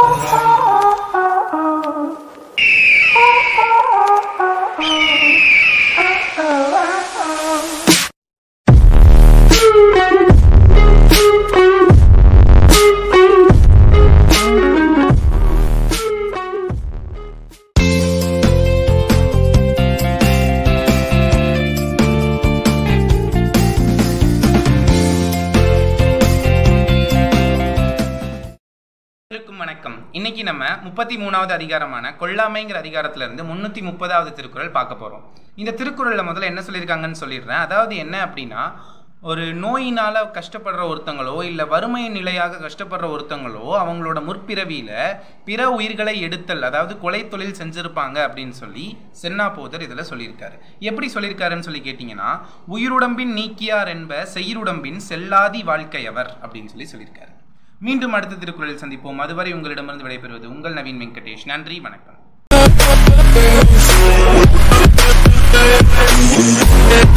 அனைவருக்கும் வணக்கம் இன்னைக்கு நம்ம முப்பத்தி மூணாவது அதிகாரமான கொல்லாமைங்கிற அதிகாரத்துல இருந்து முன்னூத்தி முப்பதாவது திருக்குறள் பார்க்க போறோம் இந்த திருக்குறள்ல முதல்ல என்ன சொல்லியிருக்காங்கன்னு சொல்லிடுறேன் அதாவது என்ன அப்படின்னா ஒரு நோயினால கஷ்டப்படுற ஒருத்தங்களோ இல்ல வறுமை நிலையாக கஷ்டப்படுற ஒருத்தங்களோ அவங்களோட முற்பிறவியில பிற உயிர்களை எடுத்தல் அதாவது கொலை தொழில் செஞ்சிருப்பாங்க அப்படின்னு சொல்லி சென்னா போதர் இதுல சொல்லியிருக்காரு எப்படி சொல்லியிருக்காருன்னு சொல்லி கேட்டீங்கன்னா உயிருடம்பின் நீக்கியார் என்ப செயிருடம்பின் செல்லாதி வாழ்க்கையவர் அப்படின்னு சொல்லி சொல்லியிருக்காரு மீண்டும் அடுத்த திருக்குறளில் சந்திப்போம் அதுவரை உங்களிடமிருந்து விடைபெறுவது உங்கள் நவீன் வெங்கடேஷ் நன்றி வணக்கம்